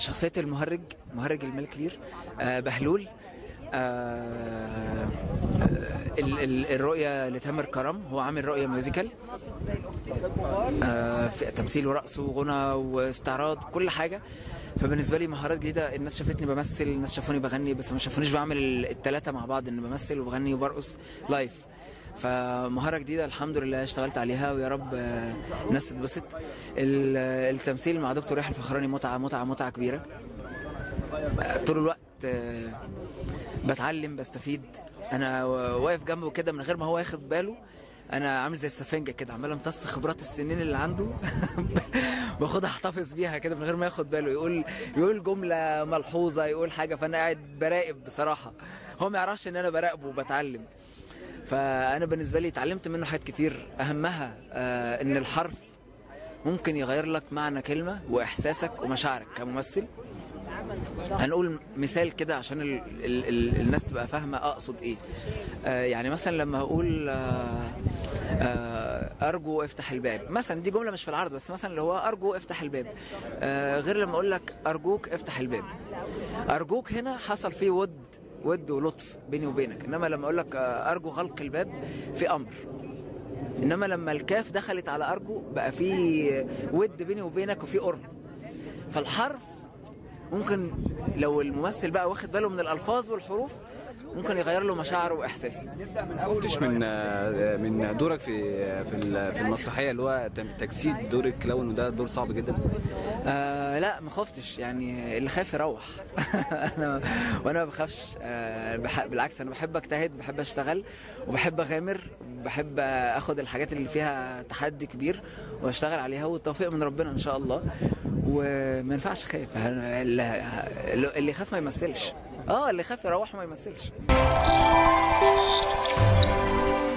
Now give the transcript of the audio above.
شخصيه المهرج مهرج الملك لير آه، بهلول آه، ال- ال- الرؤيه لتامر كرم هو عامل رؤيه ميوزيكال آه، في تمثيل ورقص وغنى واستعراض كل حاجه فبالنسبه لي مهارات جديده الناس شافتني بمثل الناس شافوني بغني بس ما شافونيش بعمل الثلاثه مع بعض ان بمثل وبغني وبرقص لايف فمهاره جديده الحمد لله اشتغلت عليها ويا رب آه، الناس تتبسط ال- التمثيل مع دكتور يحيى الفخراني متعه متعه متعه كبيره آه، طول الوقت آه، بتعلم بستفيد انا واقف جنبه كده من غير ما هو ياخد باله انا عامل زي السفنجه كده عمال امتص خبرات السنين اللي عنده باخدها احتفظ بيها كده من غير ما ياخد باله يقول يقول جمله ملحوظه يقول حاجه فانا قاعد براقب بصراحه هو ما يعرفش ان انا براقبه وبتعلم فانا بالنسبه لي اتعلمت منه حاجات كتير اهمها آه ان الحرف ممكن يغير لك معنى كلمه واحساسك ومشاعرك كممثل هنقول مثال كده عشان ال ال ال الناس تبقى فاهمه اقصد ايه آه يعني مثلا لما اقول آه آه ارجو افتح الباب مثلا دي جمله مش في العرض بس مثلا اللي هو ارجو افتح الباب آه غير لما اقول لك ارجوك افتح الباب ارجوك هنا حصل فيه ود ود ولطف بيني وبينك انما لما اقول لك آه ارجو غلق الباب في امر انما لما الكاف دخلت على ارجو بقى في ود بيني وبينك وفي قرب فالحرف ممكن لو الممثل بقى واخد باله من الالفاظ والحروف ممكن يغير له مشاعره واحساسه خفتش من آه، من دورك في في ال- في المسرحيه اللي هو تم- تجسيد دور الكلاون وده دور صعب جدا آه لا ما خفتش يعني اللي خايف يروح انا وانا ما بخافش آه بح... بالعكس انا بحب اجتهد بحب اشتغل وبحب اغامر بحب اخد الحاجات اللي فيها تحدي كبير واشتغل عليها والتوفيق من ربنا ان شاء الله وما ينفعش خايف اللي اللي يخاف ما يمثلش اه اللي يخاف يروح ما يمثلش